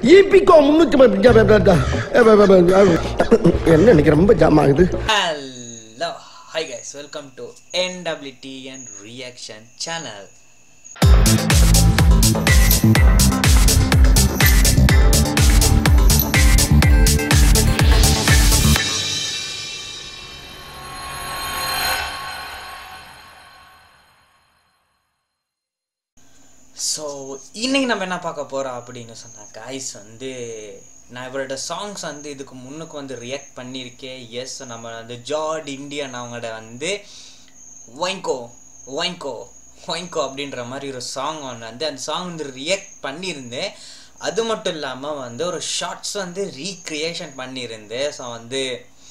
இபிகோ முன்னூத்தி என்ன இன்னைக்கு ரொம்ப ஜாம் ஆகுது Hello, hi guys, welcome to NWT and Reaction channel. So இன்னைக்கு நம்ம என்ன பார்க்க போகிறோம் அப்படின்னு சொன்னா காய்ஸ் வந்து நான் இவரோட சாங்ஸ் வந்து இதுக்கு முன்னுக்கு வந்து ரியாக்ட் பண்ணியிருக்கேன் எஸ் நம்ம வந்து ஜார்ட் இந்தியன் அவங்களோட வந்து ஒயிங்கோ ஒயிங்கோ ஒயிங்கோ அப்படின்ற மாதிரி ஒரு சாங் ஒன்று வந்து அந்த சாங் வந்து ரியாக்ட் பண்ணியிருந்தேன் அது மட்டும் இல்லாமல் வந்து ஒரு ஷார்ட்ஸ் வந்து ரீக்ரியேஷன் பண்ணியிருந்தேன் ஸோ வந்து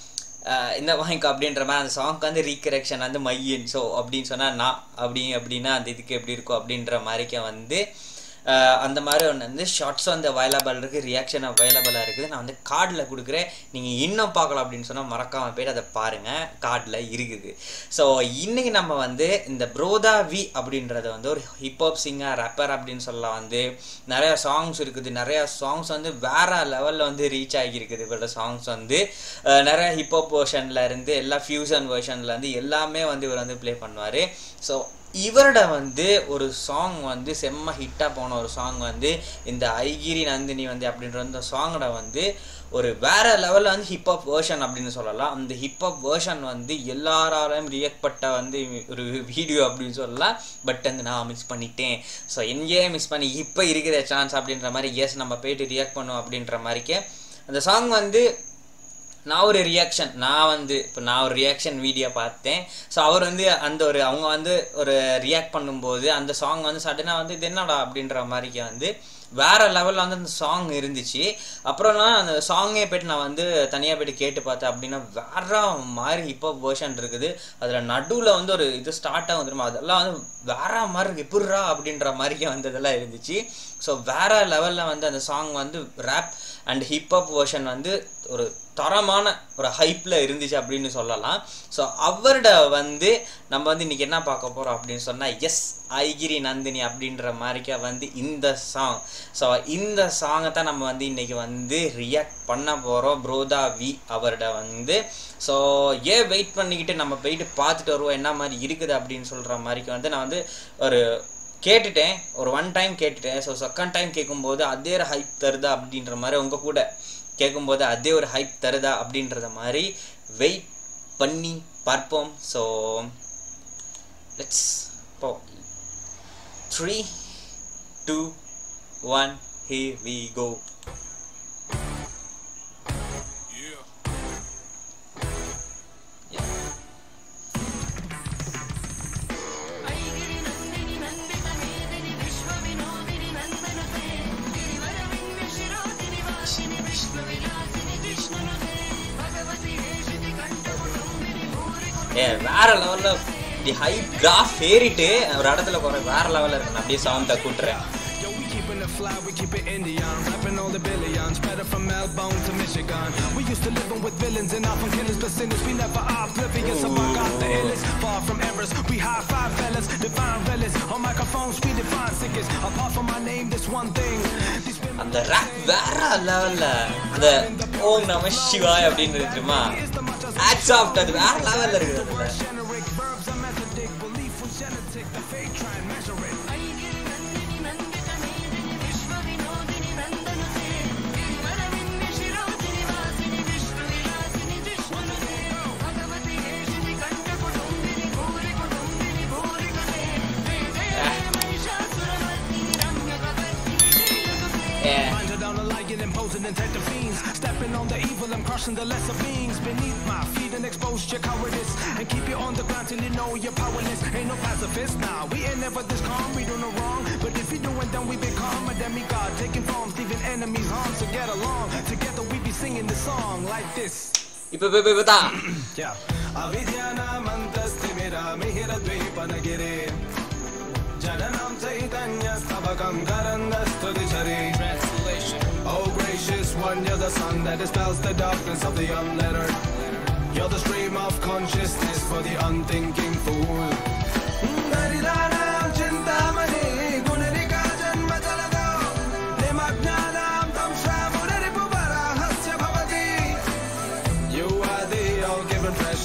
ஆஹ் இந்த வாங்கிக்கோ அப்படின்ற மாதிரி அந்த சாங்க்கு வந்து ரீகரெக்ஷன் வந்து மையன் ஸோ அப்படின்னு சொன்னால் நான் அப்படி அப்படின்னா அந்த இதுக்கு எப்படி இருக்கும் அப்படின்ற மாதிரிக்க வந்து ஆஹ் அந்த மாதிரி ஒன்று வந்து ஷார்ட்ஸ் வந்து அவைலபிள் இருக்குது ரியாக்ஷன் அவைலபிளாக இருக்குது நான் வந்து கார்டில் கொடுக்குறேன் நீங்கள் இன்னும் பார்க்கலாம் அப்படின்னு சொன்னால் மறக்காமல் போயிட்டு அதை பாருங்கள் கார்டில் இருக்குது ஸோ இன்றைக்கி நம்ம வந்து இந்த ப்ரோதா வி அப்படின்றத வந்து ஒரு ஹிப்ஹாப் சிங்கர் ரப்பர் அப்படின்னு சொல்லலாம் வந்து நிறையா சாங்ஸ் இருக்குது நிறையா சாங்ஸ் வந்து வேற லெவலில் வந்து ரீச் ஆகியிருக்குது இவரோட சாங்ஸ் வந்து அஹ் நிறைய ஹிப்ஹாப் வேர்ஷனில் இருந்து எல்லா ஃபியூஷன் வேர்ஷனில் இருந்து எல்லாமே வந்து இவர் வந்து ப்ளே பண்ணுவார் ஸோ இவரோட வந்து ஒரு சாங் வந்து செம்ம ஹிட்டாக போன ஒரு சாங் வந்து இந்த ஐகிரி நந்தினி வந்து அப்படின்ற அந்த சாங்கோட வந்து ஒரு வேற லெவலில் வந்து ஹிப்ஹாப் வேர்ஷன் அப்படின்னு சொல்லலாம் அந்த ஹிப்ஹாப் வேர்ஷன் வந்து எல்லாராலையும் ரியாக்ட் பட்ட வந்து ஒரு வீடியோ அப்படின்னு சொல்லலாம் பட் வந்து நான் மிஸ் பண்ணிட்டேன் ஸோ எங்கேயே மிஸ் பண்ணி இப்போ இருக்கிற சான்ஸ் அப்படின்ற மாதிரி எஸ் நம்ம போயிட்டு ரியாக்ட் பண்ணுவோம் அப்படின்ற மாதிரிக்கே அந்த சாங் வந்து நான் ஒரு ரியாக்ஷன் நான் வந்து இப்போ நான் ஒரு ரியாக்ஷன் வீடியோ பார்த்தேன் ஸோ அவர் வந்து அந்த ஒரு அவங்க வந்து ஒரு ரியாக்ட் பண்ணும்போது அந்த சாங் வந்து சடனாக வந்து இது என்னடா அப்படின்ற மாதிரிக்கு வந்து வேற லெவலில் வந்து அந்த சாங் இருந்துச்சு அப்புறம் நான் அந்த சாங்கே போய்ட்டு நான் வந்து தனியாக போய்ட்டு கேட்டு பார்த்தேன் அப்படின்னா வேற மாதிரி ஹிப்ஹாப் வேர்ஷன் இருக்குது அதில் நடுவில் வந்து ஒரு இது ஸ்டார்ட் ஆகும் தெரியுமா அதெல்லாம் வந்து வேற மாதிரி இருக்கு எப்படிரா அப்படின்ற மாதிரிக்கே வந்து இதெல்லாம் இருந்துச்சு ஸோ வேற லெவலில் வந்து அந்த சாங் வந்து ரேப் அண்ட் ஹிப்ஹாப் வேர்ஷன் வந்து ஒரு தரமான ஒரு ஹைப்பில் இருந்துச்சு அப்படின்னு சொல்லலாம் ஸோ அவரோட வந்து நம்ம வந்து இன்னைக்கு என்ன பார்க்க போகிறோம் அப்படின்னு சொன்னால் எஸ் ஐகிரி நந்தினி அப்படின்ற மாதிரிக்கா வந்து இந்த சாங் ஸோ இந்த சாங்கை தான் நம்ம வந்து இன்னைக்கு வந்து ரியாக்ட் பண்ண போகிறோம் ப்ரோதா வி அவரோட வந்து ஸோ ஏன் வெயிட் பண்ணிக்கிட்டு நம்ம போயிட்டு பார்த்துட்டு வருவோம் என்ன மாதிரி இருக்குது அப்படின்னு சொல்கிற மாதிரிக்கு வந்து நான் வந்து ஒரு கேட்டுட்டேன் ஒரு ஒன் டைம் கேட்டுட்டேன் ஸோ செகண்ட் டைம் கேட்கும்போது அதே ஒரு ஹைப் தருதா அப்படின்ற மாதிரி உங்கள் கூட கேட்கும்போது அதே ஒரு ஹைப் தருதா அப்படின்றத மாதிரி வெயிட் பண்ணி பார்ப்போம் ஸோ லெட்ஸ் போ three two one here we go ஏ வேற லெவல்ல தி ஹை கிராஃப் ஏறிட்டு ஒரு இடத்துல போற வேற லெவல்ல இருக்கு நான் அப்படியே சவுண்ட கூட்டுறேன் Yo, we keeping it fly, we keep it Indian. Rapping all the billions, better from Melbourne to Michigan. We used to living with villains and often killers, but sinners. We never oblivious of our God the illest. Far from errors, we high five fellas, divine relics. On microphones, we define sickest. Apart from my name, this one thing. These women அந்த rap வேற லெவல்ல அந்த ஓம் நம சிவாய் அப்படின்னு இருக்குமா aux ஆஃப்ட் அது வேற லெவல்ல இருக்குது அதுல generic verbs are methodic. Belief was genetic. The fake try and measure it. Yeah. Hunter down a lion, imposing and take the fiends. Stepping on the evil and crushing the lesser beings. Beneath my feet and expose your cowardice. And keep you on the ground till you know you're powerless. Ain't no pacifist now. We ain't never this calm, we do no wrong. But if you do it, then we become a demigod. Taking forms, leaving enemies harm. So get along. Together we be singing this song like this. இப்ப இப்ப இப்ப தான் Yeah. अविद्यानामन्तस्तिमिरा मिहिरद्वीपनगिरे जननं चैतन्यस्तबकं करन्दस्तुतिचरे Oh gracious one, you're the sun that dispels the darkness of the unlettered You're the stream of consciousness for the unthinking fool दरिद्राणां चिन्तामणि गुणनिका जन्मजलदौ निमग्नानां तं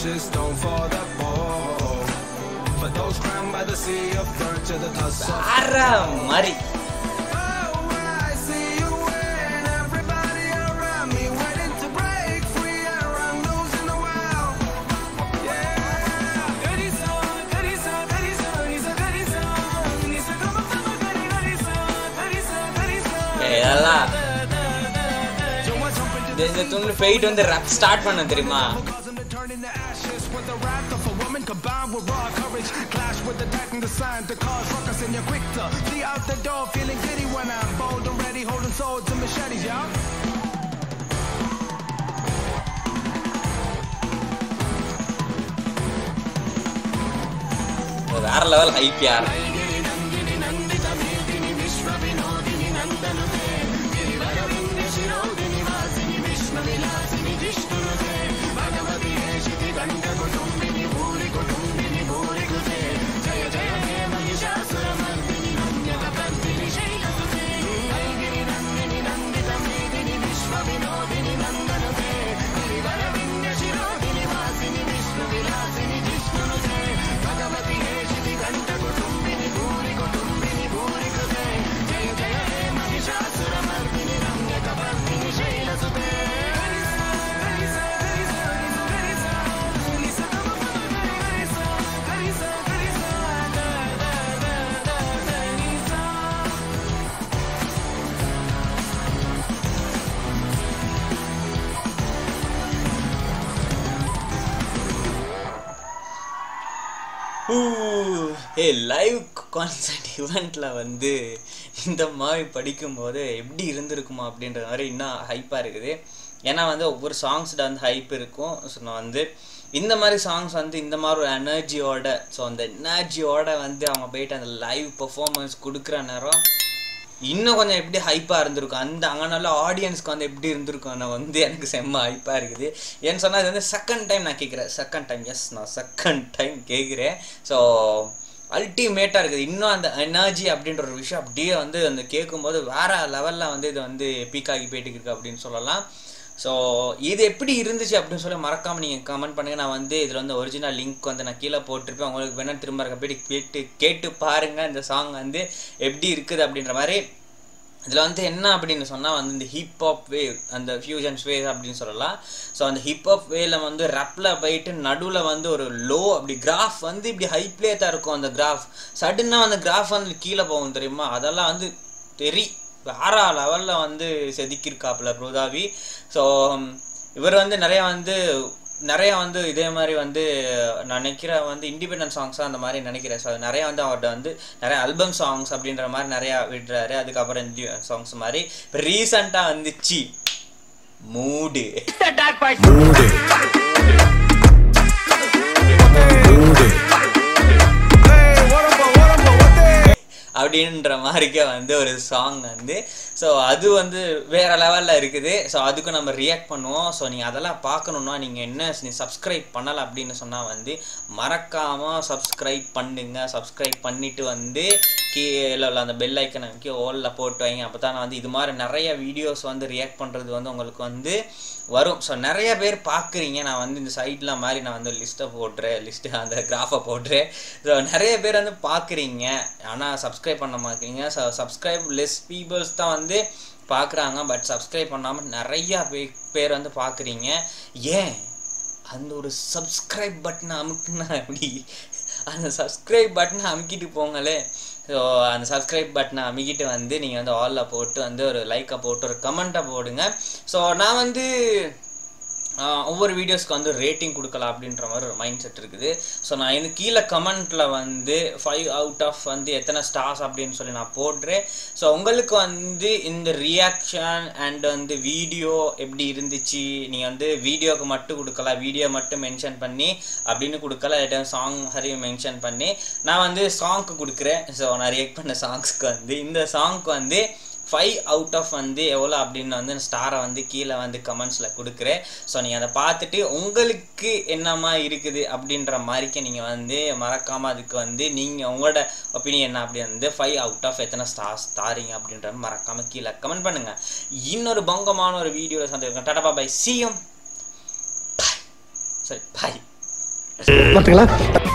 ashes, don't fall the ball. For those crowned by the sea of dirt to the tussle. வேற மாதிரி Oh, I see you win. Everybody around me waiting to break free. I'm losing the world. Yeah. Goody song, goody song, goody song. He's a goody song. He's a come from a goody, goody song. Goody song, goody song. இதெல்லாம் So I jump into இந்த- இந்த துண்டு fate வந்து ரப் start பண்ண தெரியுமா Cause them to turn into ashes with the wrath of a woman combined with raw courage. Clash with attacking the sign to cause ruckus and you're quick to flee out the door feeling giddy when I'm bold and ready holding swords and machetes, y'all. வேற level hype யார் ஏ live concert இவெண்ட்டில் வந்து இந்த மாதிரி படிக்கும்போது எப்படி இருந்திருக்குமா அப்படின்ற மாதிரி இன்னும் ஹைப்பாக இருக்குது ஏன்னா வந்து ஒவ்வொரு சாங்ஸில் வந்து ஹைப் இருக்கும் ஸோ நான் வந்து இந்த மாதிரி சாங்ஸ் வந்து இந்த மாதிரி ஒரு எனர்ஜியோட ஸோ அந்த எனர்ஜியோட வந்து அவங்க போயிட்டு அந்த லைவ் பெர்ஃபார்மன்ஸ் கொடுக்குற நேரம் இன்னும் கொஞ்சம் எப்படி ஹைப்பாக இருந்திருக்கும் அந்த அங்கே நல்ல ஆடியன்ஸ்க்கு வந்து எப்படி இருந்திருக்கும் நான் வந்து எனக்கு செம்ம ஹைப்பாக இருக்குது ஏன்னு சொன்னால் இது வந்து செகண்ட் டைம் நான் கேட்குறேன் செகண்ட் டைம் எஸ் நான் செகண்ட் டைம் கேட்குறேன் ஸோ அல்டிமேட்டாக இருக்குது இன்னும் அந்த எனர்ஜி அப்படின்ற ஒரு விஷயம் அப்படியே வந்து அந்த கேட்கும்போது வேற லெவலில் வந்து இது வந்து பீக் ஆகி போயிட்டு இருக்கு அப்படின்னு சொல்லலாம் ஸோ இது எப்படி இருந்துச்சு அப்படின்னு சொல்லி மறக்காமல் நீங்கள் கமெண்ட் பண்ணுங்கள் நான் வந்து இதில் வந்து ஒரிஜினல் லிங்க் வந்து நான் கீழே போட்டிருப்பேன் உங்களுக்கு வேணால் திரும்ப இருக்க போயிட்டு கேட்டு கேட்டு பாருங்கள் இந்த சாங் வந்து எப்படி இருக்குது அப்படின்ற மாதிரி இதில் வந்து என்ன அப்படின்னு சொன்னால் வந்து இந்த ஹிப்ஹாப் வேவ் அந்த ஃபியூஷன்ஸ் வேவ் அப்படின்னு சொல்லலாம் ஸோ அந்த ஹிப்ஹாப் வேல வந்து ரப்பில் போயிட்டு நடுவில் வந்து ஒரு லோ அப்படி கிராஃப் வந்து இப்படி ஹைப்லேயே தான் இருக்கும் அந்த கிராஃப் சடனாக அந்த கிராஃப் வந்து கீழே போகும் தெரியுமா அதெல்லாம் வந்து தெரி வேற லெவலில் வந்து செதுக்கியிருக்காப்புல ப்ரோதாவி ஸோ இவர் வந்து நிறைய வந்து நிறைய வந்து இதே மாதிரி வந்து நான் நினைக்கிறேன் வந்து இண்டிபெண்டன்ட் சாங்ஸாக அந்த மாதிரி நினைக்கிறேன் ஸோ நிறைய வந்து அவர்கிட்ட வந்து நிறைய ஆல்பம் சாங்ஸ் அப்படின்ற மாதிரி நிறையா விடுறாரு அதுக்கப்புறம் இண்டி சாங்ஸ் மாதிரி இப்போ ரீசண்டாக வந்துச்சு மூடு அப்படின்ற மாதிரிக்கே வந்து ஒரு சாங் வந்து ஸோ அது வந்து வேற லெவலில் இருக்குது ஸோ அதுக்கு நம்ம ரியாக்ட் பண்ணுவோம் ஸோ நீங்கள் அதெல்லாம் பார்க்கணுன்னா நீங்கள் என்ன நீ சப்ஸ்கிரைப் பண்ணலை அப்படின்னு சொன்னால் வந்து மறக்காமல் சப்ஸ்கிரைப் பண்ணுங்க சப்ஸ்கிரைப் பண்ணிட்டு வந்து கீழே உள்ள அந்த பெல் ஐக்கனை முக்கிய ஓலில் போட்டு வைங்க அப்போ தான் வந்து இது மாதிரி நிறைய வீடியோஸ் வந்து ரியாக்ட் பண்ணுறது வந்து உங்களுக்கு வந்து வரும் ஸோ நிறைய பேர் பார்க்குறீங்க நான் வந்து இந்த சைட்லாம் மாதிரி நான் வந்து லிஸ்ட்டை போட்டுறேன் லிஸ்ட்டு அந்த கிராஃபை போட்டுறேன் ஸோ நிறைய பேர் வந்து பார்க்குறீங்க ஆனால் சப்ஸ்கிரைப் பண்ண மாட்டீங்க ஸோ சப்ஸ்கிரைப் லெஸ் பீப்புள்ஸ் தான் வந்து பார்க்குறாங்க பட் சப்ஸ்கிரைப் பண்ணாமல் நிறையா பே பேர் வந்து பார்க்குறீங்க ஏன் அந்த ஒரு சப்ஸ்கிரைப் பட்டனை அமுக்குனா எப்படி அந்த சப்ஸ்கிரைப் பட்டனை அமுக்கிட்டு போங்களே ஸோ அந்த சப்ஸ்கிரைப் பட்டனை அமுக்கிட்டு வந்து நீங்கள் வந்து ஆலில் போட்டு வந்து ஒரு லைக்கை போட்டு ஒரு கமெண்ட்டை போடுங்க ஸோ நான் வந்து ஆஹ், ஒவ்வொரு வீடியோஸ்க்கு வந்து ரேட்டிங் கொடுக்கலாம் அப்படின்ற மாதிரி ஒரு மைண்ட் செட் இருக்குது ஸோ நான் எனக்கு கீழே கமெண்ட்டில் வந்து ஃபைவ் அவுட் ஆஃப் வந்து எத்தனை ஸ்டார்ஸ் அப்படின்னு சொல்லி நான் போடுறேன் ஸோ உங்களுக்கு வந்து இந்த ரியாக்ஷன் அண்ட் வந்து வீடியோ எப்படி இருந்துச்சு நீங்கள் வந்து வீடியோக்கு மட்டும் கொடுக்கலாம் வீடியோ மட்டும் மென்ஷன் பண்ணி அப்படின்னு கொடுக்கலாம் இல்லாட்டி சாங் ஹரியும் மென்ஷன் பண்ணி நான் வந்து சாங்க்கு கொடுக்குறேன் ஸோ நான் ரியாக்ட் பண்ண சாங்ஸ்க்கு வந்து இந்த சாங்க்கு வந்து ஃபைவ் அவுட் ஆஃப் வந்து எவ்வளோ அப்படின்னு வந்து ஸ்டாரை வந்து கீழே வந்து கமெண்ட்ஸில் கொடுக்குறேன் ஸோ நீங்கள் அதை பார்த்துட்டு உங்களுக்கு என்னமா இருக்குது அப்படின்ற மாதிரிக்கு நீங்கள் வந்து மறக்காமல் அதுக்கு வந்து நீங்கள் உங்களோட ஒப்பீனியன் என்ன அப்படி வந்து ஃபைவ் அவுட் ஆஃப் எத்தனை ஸ்டார்ஸ் தாரீங்க அப்படின்றத மறக்காமல் கீழே கமெண்ட் பண்ணுங்கள் இன்னொரு பங்கமான ஒரு வீடியோவில் சந்திருக்கேன் டாடா பாய் சிஎம் பாய் சரி பாய் பார்த்துங்களா